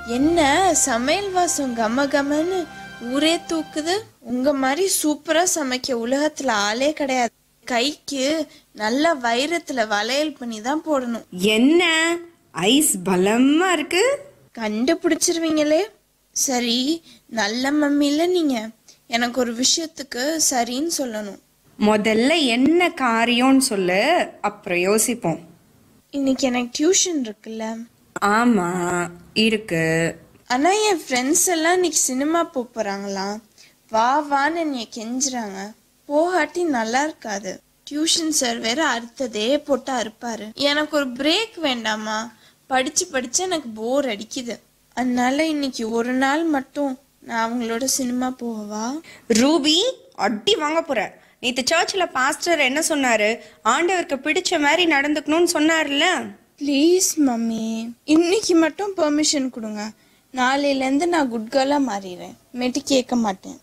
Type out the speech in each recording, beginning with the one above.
என்ன சமையல் வாசம் கம கமன்னு ஊரே தூக்குது உங்க மாதிரி சூப்பரா சமைக்க உலகத்துல ஆளே கிடையாது கைக்கு நல்ல வைரத்துல வளையல் பண்ணி தான் போடணும் என்ன ஐஸ் பலமா இருக்கு கண்டுபிடிச்சிருவீங்களே சரி நல்ல மம்மில நீங்க எனக்கு ஒரு விஷயத்துக்கு சரின்னு சொல்லணும் முதல்ல என்ன காரியம்னு சொல்லு அப்புறம் யோசிப்போம் இன்னைக்கு எனக்கு டியூஷன் இருக்குல்ல ஆமா இருக்கு ஆனா என் ஃப்ரெண்ட்ஸ் எல்லாம் இன்னைக்கு சினிமா போக போறாங்களாம் வா வான்னு என்னைய கெஞ்சுறாங்க போகாட்டி நல்லா இருக்காது டியூஷன் சார் வேற அடுத்ததே போட்டா இருப்பாரு எனக்கு ஒரு பிரேக் வேண்டாமா படிச்சு படிச்சு எனக்கு போர் அடிக்குது அதனால இன்னைக்கு ஒரு நாள் மட்டும் நான் அவங்களோட சினிமா போகவா ரூபி அடி வாங்க போற நேத்து சர்ச்சில் பாஸ்டர் என்ன சொன்னாரு ஆண்டவருக்கு பிடிச்ச மாதிரி நடந்துக்கணும்னு சொன்னார்ல ப்ளீஸ் மம்மி இன்னைக்கு மட்டும் பெர்மிஷன் கொடுங்க நாளையிலேருந்து நான் குட் கேர்லாக மாறிடுறேன் மெட்டி கேட்க மாட்டேன்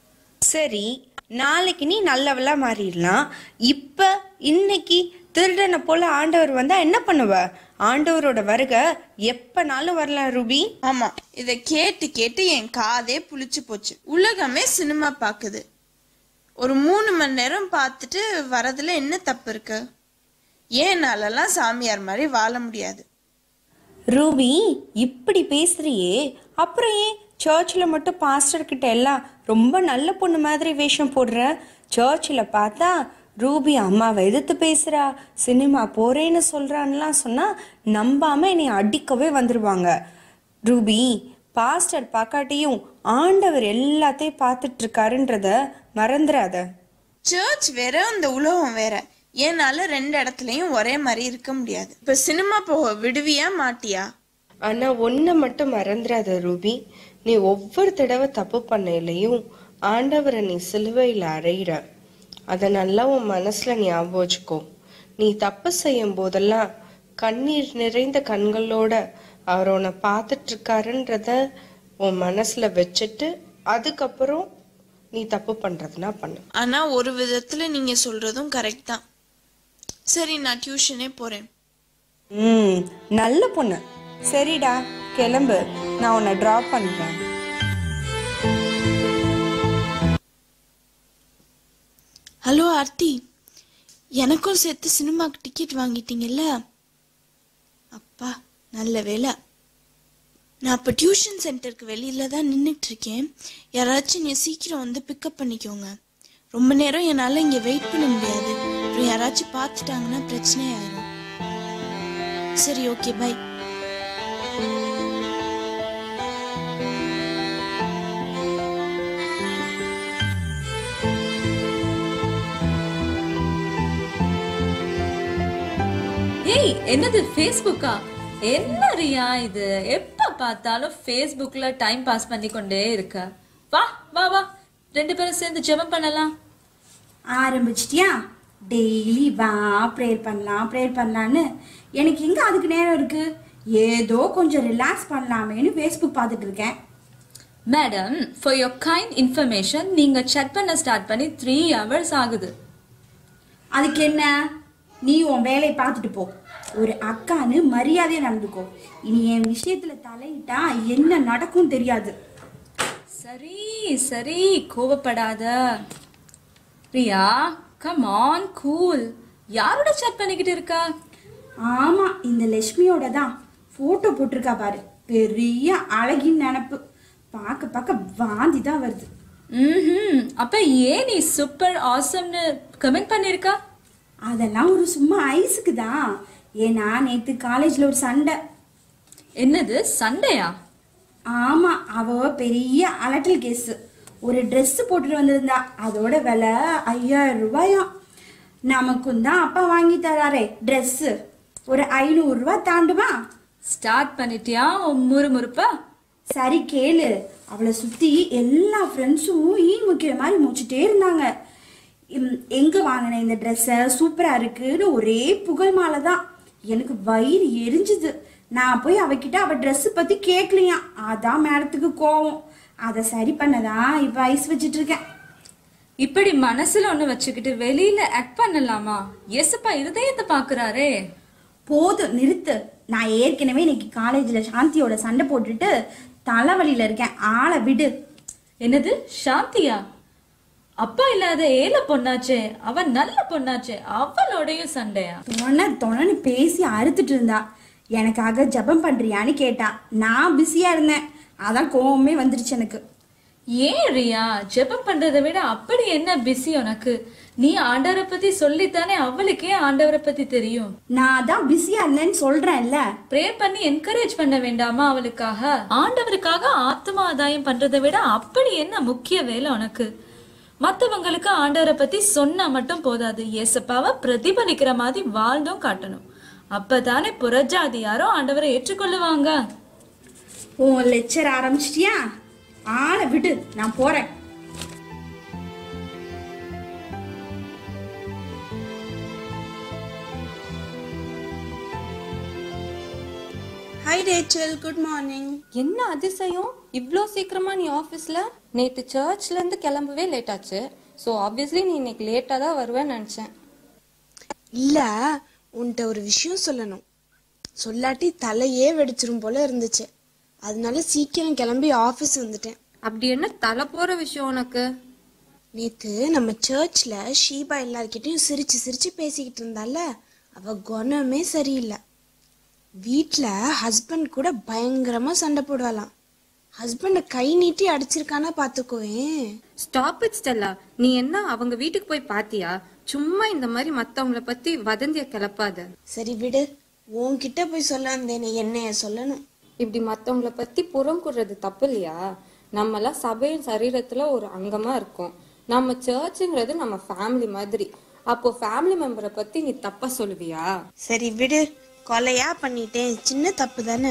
சரி நாளைக்கு நீ நல்லவளா மாறிடலாம் இப்ப இன்னைக்கு திருடனை போல ஆண்டவர் வந்தா என்ன பண்ணுவ ஆண்டவரோட வருகை எப்பனாலும் வரலாம் ரூபி ஆமா இத கேட்டு கேட்டு என் காதே புளிச்சு போச்சு உலகமே சினிமா பாக்குது ஒரு மூணு மணி நேரம் பார்த்துட்டு வரதுல என்ன தப்பு இருக்கு ஏனாலலாம் சாமியார் மாதிரி வாழ முடியாது ரூபி இப்படி பேசுறியே அப்புறம் ஏன் சர்ச்சில் மட்டும் பாஸ்டர் கிட்ட எல்லாம் ரொம்ப நல்ல பொண்ணு மாதிரி வேஷம் போடுற சர்ச்சில் பார்த்தா ரூபி அம்மாவை எதிர்த்து பேசுறா சினிமா போறேன்னு சொல்றான்லாம் சொன்னா நம்பாம என்னை அடிக்கவே வந்துருவாங்க ரூபி பாஸ்டர் பார்க்காட்டியும் ஆண்டவர் எல்லாத்தையும் பார்த்துட்டு இருக்காருன்றத மறந்துடாத சர்ச் வேற இந்த உலகம் வேற ஏனால ரெண்டு இடத்துலயும் ஒரே மாதிரி இருக்க முடியாது இப்ப சினிமா போக விடுவியா மாட்டியா ஆனா ஒன்ன மட்டும் மறந்துடாத ரூபி நீ ஒவ்வொரு தடவை தப்பு பண்ணையிலையும் ஆண்டவரை நீ சிலுவையில் அறையிற அதை நல்லா உன் மனசுல ஞாபகம் வச்சுக்கோ நீ தப்பு செய்யும் போதெல்லாம் கண்ணீர் நிறைந்த கண்களோட அவர் உன்னை பார்த்துட்டு இருக்காருன்றத உன் மனசுல வச்சுட்டு அதுக்கப்புறம் நீ தப்பு பண்றதுனா பண்ணு ஆனா ஒரு விதத்துல நீங்க சொல்றதும் கரெக்ட் தான் சரி நான் டியூஷனே போறேன் ம் நல்ல பொண்ணு சரிடா கிளம்பு நான் உன்னை ட்ராப் பண்ணுறேன் ஹலோ ஆர்த்தி எனக்கும் சேர்த்து சினிமாக்கு டிக்கெட் வாங்கிட்டீங்கல்ல அப்பா நல்ல வேலை நான் இப்போ டியூஷன் சென்டருக்கு வெளியில தான் நின்றுட்டு இருக்கேன் யாராச்சும் நீ சீக்கிரம் வந்து பிக்கப் பண்ணிக்கோங்க ரொம்ப நேரம் என்னால் இங்கே வெயிட் பண்ண முடியாது அப்புறம் யாராச்சும் பார்த்துட்டாங்கன்னா பிரச்சனை ஆயிரும் சரி ஓகே பை ஏய் என்னது ஃபேஸ்புக்கா என்ன ரியா இது எப்ப பார்த்தாலும் ஃபேஸ்புக்ல டைம் பாஸ் பண்ணி கொண்டே இருக்க வா வா வா ரெண்டு பேரும் சேர்ந்து ஜெபம் பண்ணலாம் ஆரம்பிச்சிட்டியா டெய்லி வா ப்ரேயர் பண்ணலாம் ப்ரேயர் பண்ணலான்னு எனக்கு எங்கே அதுக்கு நேரம் இருக்கு ஏதோ கொஞ்சம் ரிலாக்ஸ் பண்ணலாமேன்னு ஃபேஸ்புக் பார்த்துட்டு இருக்கேன் madam for your kind information நீங்க செக் பண்ண ஸ்டார்ட் பண்ணி த்ரீ ஹவர்ஸ் ஆகுது அதுக்கு என்ன நீ உன் வேலையை பார்த்துட்டு போ ஒரு அக்கான்னு மரியாதையா நடந்துக்கோ இனி என் விஷயத்துல தலையிட்டா என்ன நடக்கும் தெரியாது சரி சரி கோவப்படாத ரியா கம் ஆன் கூல் யாரோட chat பண்ணிக்கிட்டு இருக்கா ஆமா இந்த லட்சுமியோட தான் போட்டோ போட்டிருக்கா பாரு பெரிய அழகின் நினப்பு பார்க்க பார்க்க வாந்தி தான் வருது ம் அப்ப ஏன் நீ சூப்பர் ஆசம்னு கமெண்ட் பண்ணிருக்கா அதெல்லாம் ஒரு சும்மா ஐஸுக்கு தான் ஏன்னா நேத்து காலேஜ்ல ஒரு சண்டை என்னது சண்டையா ஆமா அவ பெரிய அலட்டல் கேஸ் ஒரு Dress போட்டுட்டு வந்திருந்தா அதோட விலை ஐயாயிரம் ரூபாயாம் நமக்கும் தான் அப்பா வாங்கி தராரே Dress ஒரு ஐநூறு ரூபாய் தாண்டுமா ஸ்டார்ட் பண்ணிட்டியா உன் முறுமுறுப்பா சரி கேளு அவளை சுத்தி எல்லா ஃப்ரெண்ட்ஸும் ஈ முக்கிற மாதிரி மூச்சுட்டே இருந்தாங்க இம், எங்க வாங்கின இந்த ட்ரெஸ்ஸை சூப்பரா இருக்குன்னு ஒரே புகழ் மாலை தான் எனக்கு வயிறு எரிஞ்சுது நான் போய் அவகிட்ட அவ Dress பத்தி கேட்கலையாம் அதான் மேடத்துக்கு கோவம் அதை சரி பண்ணதான் இப்ப ஐஸ் வச்சிட்டு இருக்கேன் இப்படி மனசுல ஒண்ணு வச்சுக்கிட்டு வெளியில ஆக்ட் பண்ணலாமா எசப்பா இருதயத்தை பாக்குறாரே போதும் நிறுத்து நான் ஏற்கனவே இன்னைக்கு காலேஜில் சாந்தியோட சண்டை போட்டுட்டு தலைவலியில் இருக்கேன் ஆளை விடு என்னது சாந்தியா அப்பா இல்லாத ஏல பொண்ணாச்சே அவ நல்ல பொண்ணாச்சே அவளோடையும் சண்டையா தொண தொணன்னு பேசி அறுத்துட்டு இருந்தா எனக்காக ஜெபம் பண்றியான்னு கேட்டா நான் பிஸியா இருந்தேன் அதான் கோவமே வந்துருச்சு எனக்கு ஏன் ரியா ஜெபம் பண்றதை விட அப்படி என்ன பிஸி உனக்கு நீ ஆண்டவரை பத்தி சொல்லித்தானே அவளுக்கே ஆண்டவரை பத்தி தெரியும் நான் தான் பிஸியா இருந்தேன்னு சொல்றேன்ல ப்ரே பண்ணி என்கரேஜ் பண்ண வேண்டாமா அவளுக்காக ஆண்டவருக்காக ஆத்ம ஆதாயம் பண்றதை விட அப்படி என்ன முக்கிய வேலை உனக்கு மத்தவங்களுக்கு ஆண்டவரை பத்தி சொன்னா மட்டும் போதாது ஏசப்பாவை பிரதிபலிக்கிற மாதிரி வாழ்ந்தும் காட்டணும் அப்பதானே புறஜாதியாரும் ஆண்டவரை ஏற்றுக்கொள்ளுவாங்க உன் லெக்சர் ஆரம்பிச்சிட்டியா ஆளை விடு நான் போறேன் ஹாய் ரேச்சல் குட் மார்னிங் என்ன அதிசயம் இவ்வளோ சீக்கிரமா நீ ஆஃபீஸில் நேற்று சர்ச்லேருந்து கிளம்பவே லேட் ஆச்சு ஸோ ஆப்வியஸ்லி நீ இன்னைக்கு லேட்டாக தான் வருவேன்னு நினச்சேன் இல்ல உன்கிட்ட ஒரு விஷயம் சொல்லணும் சொல்லாட்டி தலையே வெடிச்சிரும் போல இருந்துச்சு அதனால சீக்கிரம் கிளம்பி ஆஃபீஸ் வந்துட்டேன் அப்படி என்ன தலை போகிற விஷயம் உனக்கு நேத்து நம்ம சர்ச்ல ஷீபா எல்லார்கிட்டயும் சிரிச்சு சிரிச்சு பேசிக்கிட்டு இருந்தால அவ குணமே சரியில்லை வீட்ல ஹஸ்பண்ட் கூட பயங்கரமா சண்டை போடுவாளாம் ஹஸ்பண்ட கை நீட்டி அடிச்சிருக்கானா பாத்துக்கோவேன் ஸ்டாப் இட் ஸ்டெல்லா நீ என்ன அவங்க வீட்டுக்கு போய் பாத்தியா சும்மா இந்த மாதிரி மற்றவங்கள பற்றி வதந்திய கிளப்பாத சரி விடு உன்கிட்ட போய் சொல்ல வந்தேனே என்னைய சொல்லணும் இப்படி மற்றவங்கள பற்றி புறம் கூடுறது தப்பு இல்லையா நம்மலாம் சபையின் சரீரத்தில் ஒரு அங்கமாக இருக்கோம் நம்ம சர்ச்சுங்கிறது நம்ம ஃபேமிலி மாதிரி அப்போ ஃபேமிலி மெம்பரை பற்றி நீ தப்பாக சொல்லுவியா சரி விடு கொலையா பண்ணிட்டேன் சின்ன தப்பு தானே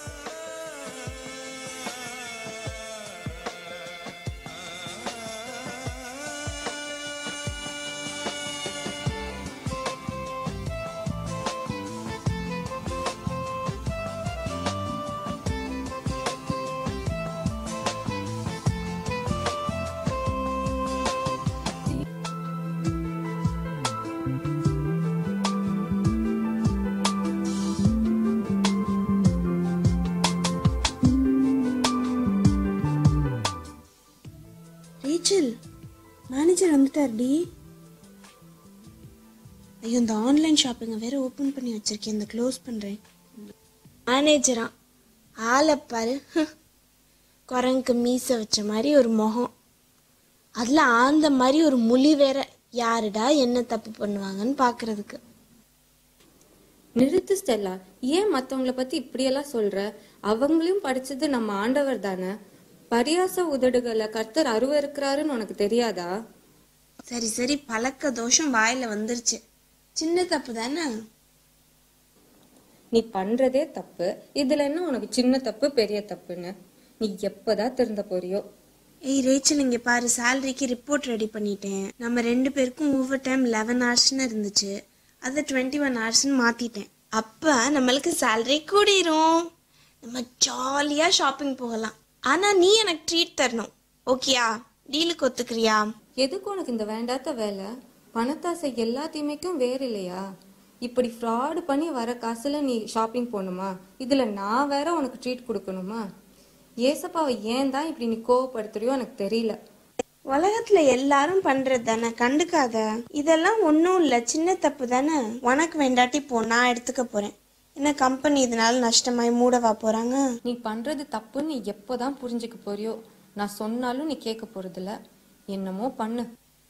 ரேச்சல் மேனேஜர் வந்துட்டார்டி ஐயோ இந்த ஆன்லைன் ஷாப்பிங்கை வேற ஓப்பன் பண்ணி வச்சிருக்கேன் இந்த க்ளோஸ் பண்றேன் மேனேஜரா ஆளை பாரு குரங்குக்கு மீசை வச்ச மாதிரி ஒரு முகம் அதுல ஆந்த மாதிரி ஒரு முழி வேற யாருடா என்ன தப்பு பண்ணுவாங்கன்னு பாக்குறதுக்கு நிறுத்து ஸ்டெல்லா ஏன் மத்தவங்கள பத்தி இப்படியெல்லாம் சொல்ற அவங்களையும் படிச்சது நம்ம ஆண்டவர் தானே பரியாச உதடுகளை கர்த்தர் அருவருக்கிறாருன்னு உனக்கு தெரியாதா சரி சரி பழக்க தோஷம் வாயில வந்துருச்சு சின்ன தப்பு தானே நீ பண்றதே தப்பு இதுல என்ன உனக்கு சின்ன தப்பு பெரிய தப்புன்னு நீ எப்பதான் திருந்த போறியோ ஏய் ரேச்சல் இங்க பாரு சேலரிக்கு ரிப்போர்ட் ரெடி பண்ணிட்டேன் நம்ம ரெண்டு பேருக்கும் ஓவர் டைம் லெவன் ஹவர்ஸ்னு இருந்துச்சு அதை டுவெண்ட்டி ஒன் ஹவர்ஸ்னு மாத்திட்டேன் அப்ப நம்மளுக்கு சேலரி கூடிரும் நம்ம ஜாலியா ஷாப்பிங் போகலாம் ஆனா நீ எனக்கு ட்ரீட் தரணும் ஓகேயா டீலுக்கு ஒத்துக்கிறியா எதுக்கு உனக்கு இந்த வேண்டாத வேலை பணத்தாசை எல்லாத்தையுமேக்கும் வேறு இல்லையா இப்படி ஃப்ராடு பண்ணி வர காசுல நீ ஷாப்பிங் போகணுமா இதுல நான் வேற உனக்கு ட்ரீட் கொடுக்கணுமா ஏசப்பாவை ஏன் தான் இப்படி நீ கோவப்படுத்துறியோ எனக்கு தெரியல உலகத்துல எல்லாரும் பண்றது தானே கண்டுக்காத இதெல்லாம் ஒன்றும் இல்லை சின்ன தப்பு தானே உனக்கு வேண்டாட்டி போ நான் எடுத்துக்க போறேன் என்ன கம்பெனி இதனால நஷ்டமாய் மூடவா போறாங்க நீ பண்றது தப்புன்னு நீ எப்போதான் புரிஞ்சுக்க போறியோ நான் சொன்னாலும் நீ கேட்க போறதில்ல என்னமோ பண்ணு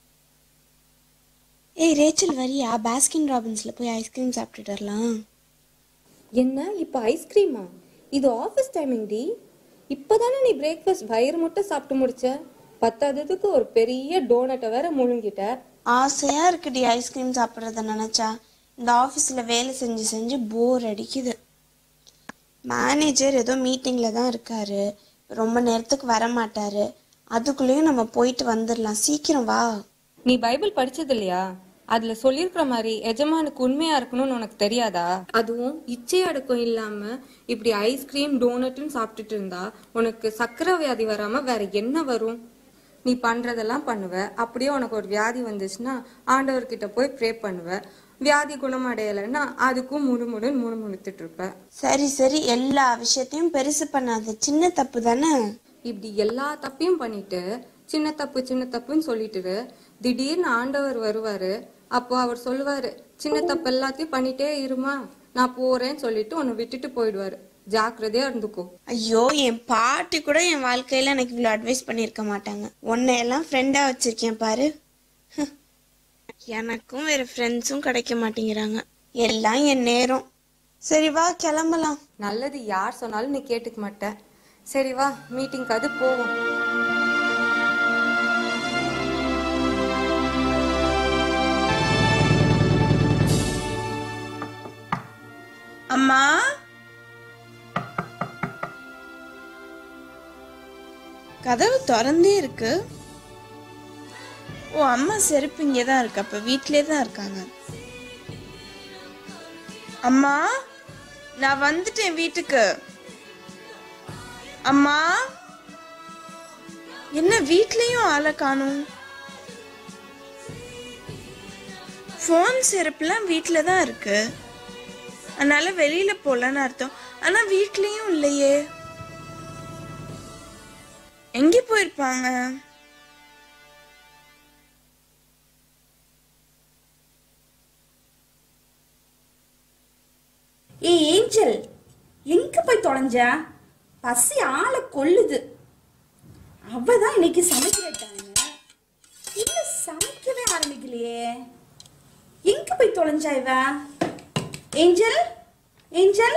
ஏய் ரேச்சல் வரியா பாஸ்கின் ராபின்ஸ்ல போய் ஐஸ்கிரீம் சாப்பிட்டுட்டு வரலாம் என்ன இப்போ ஐஸ்கிரீமா இது ஆஃபீஸ் டைமிங் டி இப்போதானே நீ பிரேக்ஃபாஸ்ட் வயிறு மட்டும் சாப்பிட்டு முடிச்ச பத்தாததுக்கு ஒரு பெரிய டோனட்டை வேற முழுங்கிட்ட ஆசையா இருக்குடி ஐஸ்கிரீம் சாப்பிட்றத நினைச்சா இந்த ஆஃபீஸ்ல வேலை செஞ்சு செஞ்சு போர் அடிக்குது மேனேஜர் ஏதோ மீட்டிங்ல தான் இருக்காரு ரொம்ப நேரத்துக்கு வர மாட்டாரு அதுக்குள்ளேயும் நம்ம போயிட்டு வந்துடலாம் சீக்கிரம் வா நீ பைபிள் படிச்சது இல்லையா அதுல சொல்லியிருக்கிற மாதிரி எஜமானுக்கு உண்மையா இருக்கணும்னு உனக்கு தெரியாதா அதுவும் இச்சை அடக்கம் இல்லாம இப்படி ஐஸ்கிரீம் டோனட்னு சாப்பிட்டுட்டு இருந்தா உனக்கு சக்கரை வியாதி வராம வேற என்ன வரும் நீ பண்றதெல்லாம் பண்ணுவ அப்படியே உனக்கு ஒரு வியாதி வந்துச்சுன்னா ஆண்டவர்கிட்ட போய் ப்ரே பண்ணுவ வியாதி குணமடையலைன்னா அதுக்கும் முணுமுணுன்னு முணுமுணுத்துட்டு இருப்ப சரி சரி எல்லா விஷயத்தையும் பெருசு பண்ணாத சின்ன தப்பு தானே இப்படி எல்லா தப்பையும் பண்ணிட்டு சின்ன தப்பு சின்ன தப்புன்னு சொல்லிட்டு திடீர்னு ஆண்டவர் வருவாரு அப்போ அவர் சொல்லுவாரு சின்ன தப்பு எல்லாத்தையும் பண்ணிட்டே இருமா நான் போறேன்னு சொல்லிட்டு உன்னை விட்டுட்டு போயிடுவாரு ஜாக்கிரதையா இருந்துக்கோ ஐயோ என் பாட்டி கூட என் வாழ்க்கையில எனக்கு இவ்வளவு அட்வைஸ் பண்ணியிருக்க மாட்டாங்க உன்னை எல்லாம் ஃப்ரெண்டா வச்சிருக்கேன் பாரு ஹ். எனக்கும் வேற ஃப்ரெண்ட்ஸும் கிடைக்க மாட்டேங்கிறாங்க எல்லாம் என் நேரம் சரி வா கிளம்பலாம் நல்லது யார் சொன்னாலும் நீ கேட்டுக்க மாட்ட சரி வா மீட்டிங்க்கு அது போவோம் அம்மா கதவு திறந்தே இருக்கு ஓ அம்மா செருப்பு இங்கே தான் இருக்கு அப்ப வீட்டிலே தான் இருக்காங்க அம்மா நான் வந்துட்டேன் வீட்டுக்கு அம்மா என்ன வீட்லயும் ஆளை காணும் ஃபோன் செருப்புலாம் வீட்டில் தான் இருக்கு அதனால வெளியில போலன்னு அர்த்தம் ஆனா வீட்லயும் இல்லையே எங்க போயிருப்பாங்க ஏய் ஏஞ்சல் எங்க போய் தொலைஞ்சா பசி ஆளை கொல்லுது அவ தான் இன்னைக்கு சமைக்கிறட்டாங்க இன்னும் சமைக்கவே ஆரம்பிக்கலையே எங்க போய் தொலைஞ்சா இவ ஏஞ்சல் ஏஞ்சல்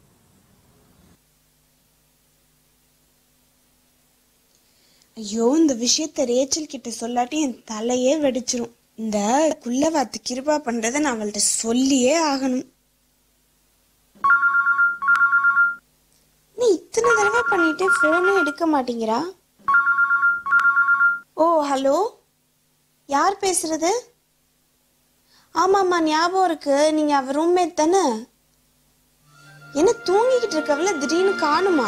ஐயோ இந்த விஷயத்த ரேச்சல் கிட்ட சொல்லாட்டி என் தலையே வெடிச்சிரும் இந்த குள்ளவாத்து கிருபா பண்றத நான் அவள்கிட்ட சொல்லியே ஆகணும் நீ இத்தனை தடவை பண்ணிட்டு போனும் எடுக்க மாட்டேங்கிறா ஓ ஹலோ யார் பேசுறது ஆமாம்மா ஞாபகம் இருக்கு நீங்க அவ ரூம்மேட் தானே என்ன தூங்கிக்கிட்டு இருக்கவள திடீர்னு காணுமா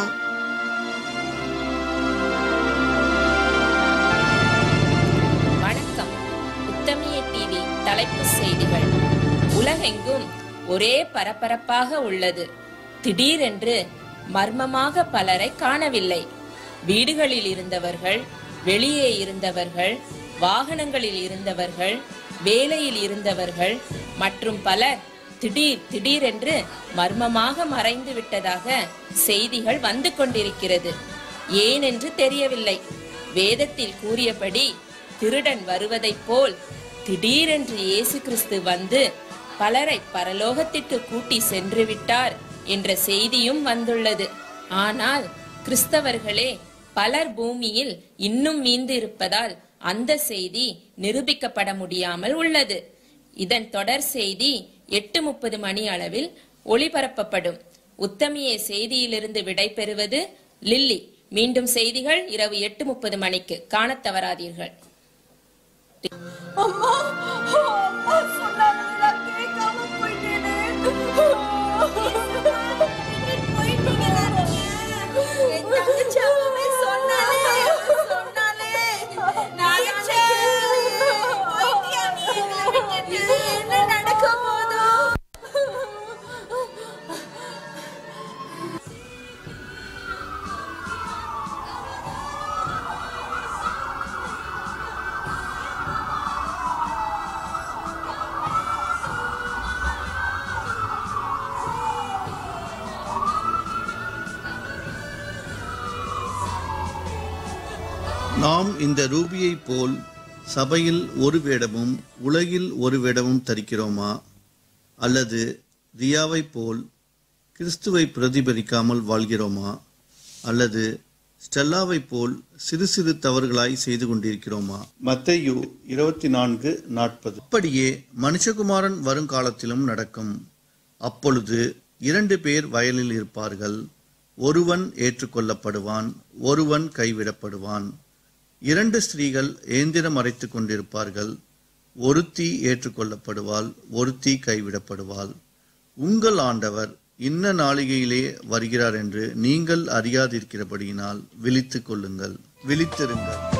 வணக்கம் உத்தமிய டிவி தலைப்புச் செய்திகள் உலகெங்கும் ஒரே பரபரப்பாக உள்ளது திடீரென்று மர்மமாக பலரை காணவில்லை வீடுகளில் இருந்தவர்கள் வெளியே இருந்தவர்கள் வாகனங்களில் இருந்தவர்கள் வேலையில் இருந்தவர்கள் மற்றும் பலர் திடீர் திடீரென்று மர்மமாக மறைந்து விட்டதாக செய்திகள் வந்து கொண்டிருக்கிறது ஏனென்று தெரியவில்லை வேதத்தில் கூறியபடி திருடன் வருவதைப் போல் திடீரென்று இயேசு கிறிஸ்து வந்து பலரை பரலோகத்திற்கு கூட்டி சென்று விட்டார் என்ற செய்தியும் வந்துள்ளது ஆனால் கிறிஸ்தவர்களே பலர் பூமியில் இன்னும் மீந்து இருப்பதால் அந்த செய்தி நிரூபிக்கப்பட முடியாமல் உள்ளது இதன் தொடர் செய்தி எட்டு முப்பது மணி அளவில் ஒளிபரப்பப்படும் உத்தமிய செய்தியிலிருந்து விடைபெறுவது லில்லி மீண்டும் செய்திகள் இரவு எட்டு முப்பது மணிக்கு காணத் தவறாதீர்கள் அம்மா அம்மா சொன்னாங்க நான் கேட்காம போயிட்டேனே போயிட்டீங்களா என் தங்கச்சி அப்பவே சொன்னாலே சொன்னாலே நான் போயிட்டியா நீ எங்களை விட்டுட்டு என்ன நடக்க போதோ நாம் இந்த ரூபியைப் போல் சபையில் ஒரு வேடமும் உலகில் ஒரு வேடமும் தரிக்கிறோமா அல்லது ரியாவைப் போல் கிறிஸ்துவை பிரதிபலிக்காமல் வாழ்கிறோமா அல்லது ஸ்டெல்லாவைப் போல் சிறு சிறு தவறுகளாய் செய்து கொண்டிருக்கிறோமா மத்தேயு இருபத்தி நான்கு நாற்பது அப்படியே மனுஷகுமாரன் வருங்காலத்திலும் நடக்கும் அப்பொழுது இரண்டு பேர் வயலில் இருப்பார்கள் ஒருவன் ஏற்றுக்கொள்ளப்படுவான் ஒருவன் கைவிடப்படுவான் இரண்டு ஸ்திரீகள் ஏந்திரம் அரைத்துக் கொண்டிருப்பார்கள் ஒருத்தி ஏற்றுக்கொள்ளப்படுவாள் ஒருத்தி கைவிடப்படுவாள் உங்கள் ஆண்டவர் இன்ன நாளிகையிலே வருகிறார் என்று நீங்கள் அறியாதிருக்கிறபடியினால் விழித்துக் கொள்ளுங்கள் விழித்திருங்கள்